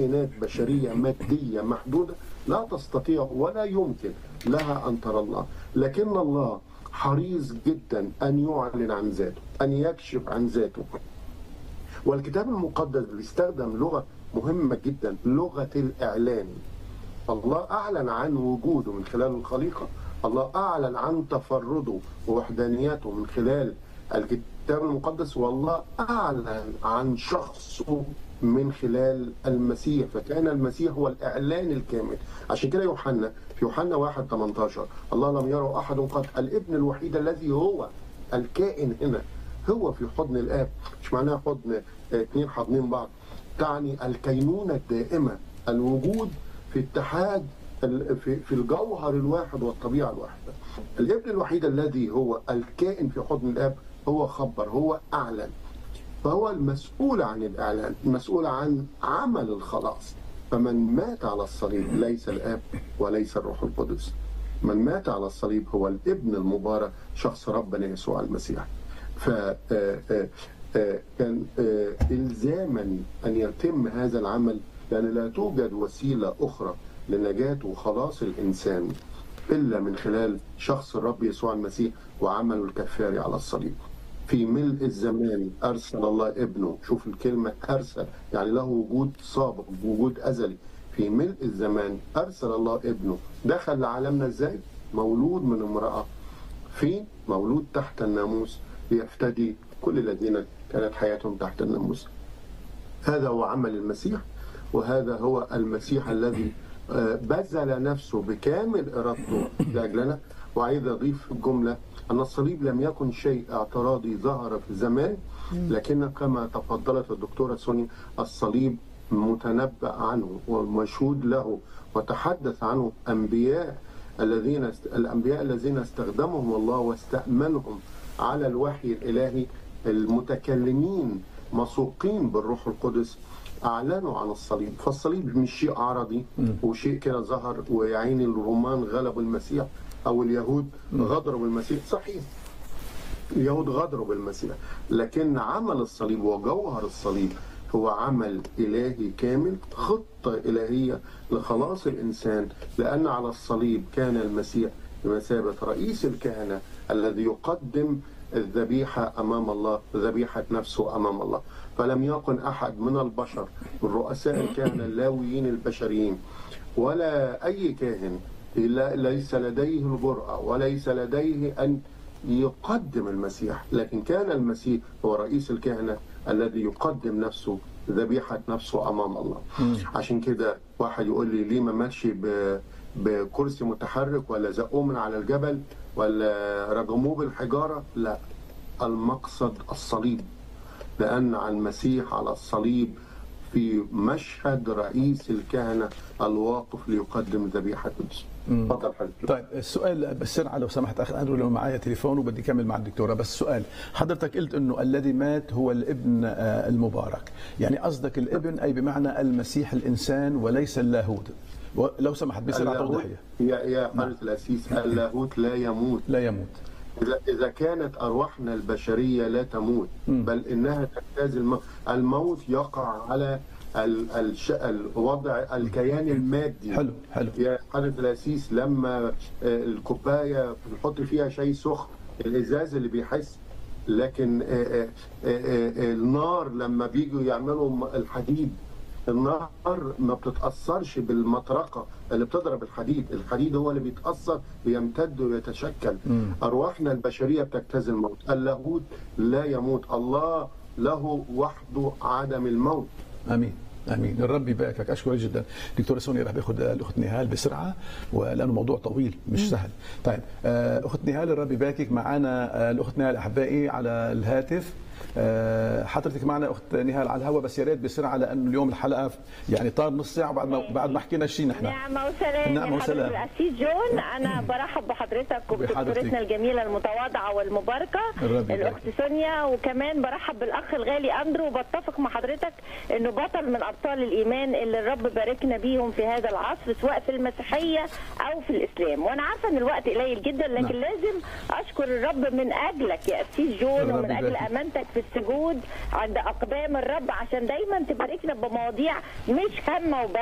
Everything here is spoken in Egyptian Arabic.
كائنات بشرية مادية محدودة لا تستطيع ولا يمكن لها أن ترى الله لكن الله حريص جدا أن يعلن عن ذاته أن يكشف عن ذاته والكتاب المقدس بيستخدم لغة مهمة جدا لغة الإعلان الله أعلن عن وجوده من خلال الخليقة الله أعلن عن تفرده ووحدانيته من خلال الكتاب المقدس والله أعلن عن شخصه من خلال المسيح فكان المسيح هو الإعلان الكامل عشان كده يوحنا في يوحنا 1 18 الله لم يره أحد قط الابن الوحيد الذي هو الكائن هنا هو في حضن الآب مش معناها حضن اثنين حاضنين بعض تعني الكينونة الدائمة الوجود في اتحاد في في الجوهر الواحد والطبيعه الواحده. الابن الوحيد الذي هو الكائن في حضن الاب هو خبر هو اعلن. فهو المسؤول عن الاعلان، المسؤول عن عمل الخلاص. فمن مات على الصليب ليس الاب وليس الروح القدس. من مات على الصليب هو الابن المبارك شخص ربنا يسوع المسيح. ف كان الزاما ان يتم هذا العمل لان لا توجد وسيله اخرى لنجاة وخلاص الإنسان إلا من خلال شخص الرب يسوع المسيح وعمله الكفاري على الصليب في ملء الزمان أرسل الله ابنه شوف الكلمة أرسل يعني له وجود سابق وجود أزلي في ملء الزمان أرسل الله ابنه دخل لعالمنا إزاي مولود من امرأة فين مولود تحت الناموس ليفتدي كل الذين كانت حياتهم تحت الناموس هذا هو عمل المسيح وهذا هو المسيح الذي بذل نفسه بكامل ارادته لاجلنا وعايز اضيف جمله ان الصليب لم يكن شيء اعتراضي ظهر في زمان لكن كما تفضلت الدكتوره سوني الصليب متنبأ عنه ومشهود له وتحدث عنه انبياء الذين الانبياء الذين استخدمهم الله واستأمنهم على الوحي الالهي المتكلمين مسوقين بالروح القدس اعلنوا عن الصليب فالصليب مش شيء عرضي وشيء كده ظهر ويعين الرومان غلبوا المسيح او اليهود غدروا بالمسيح صحيح اليهود غدروا بالمسيح لكن عمل الصليب وجوهر الصليب هو عمل إلهي كامل خطة إلهية لخلاص الإنسان لأن على الصليب كان المسيح بمثابة رئيس الكهنة الذي يقدم الذبيحة أمام الله ذبيحة نفسه أمام الله فلم يكن أحد من البشر من رؤساء الكهنة اللاويين البشريين ولا أي كاهن ليس لديه الجرأة وليس لديه أن يقدم المسيح لكن كان المسيح هو رئيس الكهنة الذي يقدم نفسه ذبيحة نفسه أمام الله عشان كده واحد يقول لي ليه ما ماشي بكرسي متحرك ولا زقوه من على الجبل ولا رجموه بالحجارة لا المقصد الصليب لأن على المسيح على الصليب في مشهد رئيس الكهنة الواقف ليقدم ذبيحة قدس تفضل حضرتك طيب السؤال بسرعه لو سمحت اخ اندرو لو معايا تليفون وبدي اكمل مع الدكتوره بس سؤال حضرتك قلت انه الذي مات هو الابن المبارك يعني قصدك الابن اي بمعنى المسيح الانسان وليس اللاهوت لو سمحت بسرعه توضيحيه يا يا حضره الاسيس اللاهوت لا يموت لا يموت إذا إذا كانت أرواحنا البشرية لا تموت بل إنها تجتاز الموت الموت يقع على الوضع الكيان المادي حلو حلو يا حضرة الأسيس لما الكوباية بنحط فيها شيء سخن الإزاز اللي بيحس لكن النار لما بيجوا يعملوا الحديد النار ما بتتأثرش بالمطرقة اللي بتضرب الحديد الحديد هو اللي بيتأثر بيمتد ويتشكل م. أرواحنا البشرية بتجتاز الموت اللاهوت لا يموت الله له وحده عدم الموت امين امين الرب يباركك اشكرك جدا دكتوره سونيا رح باخذ الاخت نهال بسرعه ولانه موضوع طويل مش سهل طيب اخت نهال الرب يباركك معنا الاخت نهال احبائي على الهاتف حضرتك معنا اخت نهال على الهواء بس يا ريت بسرعه لانه اليوم الحلقه يعني طار نص ساعه بعد ما بعد ما حكينا شيء نحن نعمه وسلام نعمه وسلام الاسيس جون انا برحب بحضرتك وبدكتورتنا الجميله المتواضعه والمباركه الاخت سونيا وكمان برحب بالاخ الغالي اندرو وبتفق مع حضرتك انه بطل من ابطال الايمان اللي الرب باركنا بيهم في هذا العصر سواء في المسيحيه او في الاسلام وانا عارفه ان الوقت قليل جدا لكن نعم. لازم اشكر الرب من اجلك يا اسيس جون ومن اجل امانتك في السجود عند اقدام الرب عشان دايما تباركنا بمواضيع مش هامه وبس